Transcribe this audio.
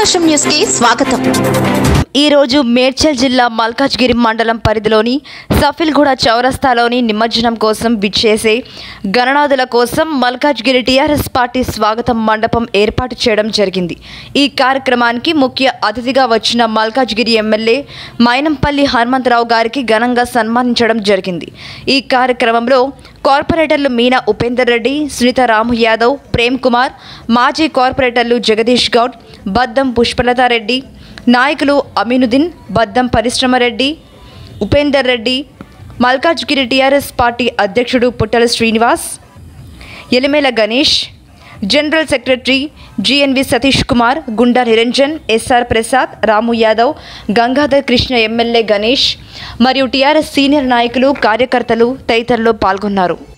సంతోషం న్యూస్ కి స్వాగతం ఈరోజు మేడ్చల్ జిల్లా మల్కాజ్గిరి మండలం పరిధిలోని సఫిల్గూడ చౌరస్తాలోని నిమజ్జనం కోసం విచ్చేసే గణనాథుల కోసం మల్కాజ్గిరి టీఆర్ఎస్ పార్టీ స్వాగతం మండపం ఏర్పాటు చేయడం జరిగింది ఈ కార్యక్రమానికి ముఖ్య అతిథిగా వచ్చిన మల్కాజ్గిరి ఎమ్మెల్యే మైనంపల్లి హనుమంతరావు గారికి ఘనంగా సన్మానించడం జరిగింది ఈ కార్యక్రమంలో కార్పొరేటర్లు మీనా ఉపేందర్ రెడ్డి సునీత రాము యాదవ్ ప్రేమ్ కుమార్ మాజీ కార్పొరేటర్లు జగదీష్ గౌడ్ బద్దం పుష్పలతారెడ్డి నాయకులు అమీనుద్దీన్ బద్దం పరిశ్రమరెడ్డి ఉపేందర్ రెడ్డి మల్కాజ్గిరి టీఆర్ఎస్ పార్టీ అధ్యక్షుడు Puttala Srinivas Elimela Ganesh general secretary GNV Satish Kumar Gunda Niranjan SR Prasad Ramu Yadav Gangadhar Krishna MLA Ganesh మరియు టీఆర్ఎస్ సీనియర్ నాయకులు కార్యకర్తలు తదితరులు పాల్గొన్నారు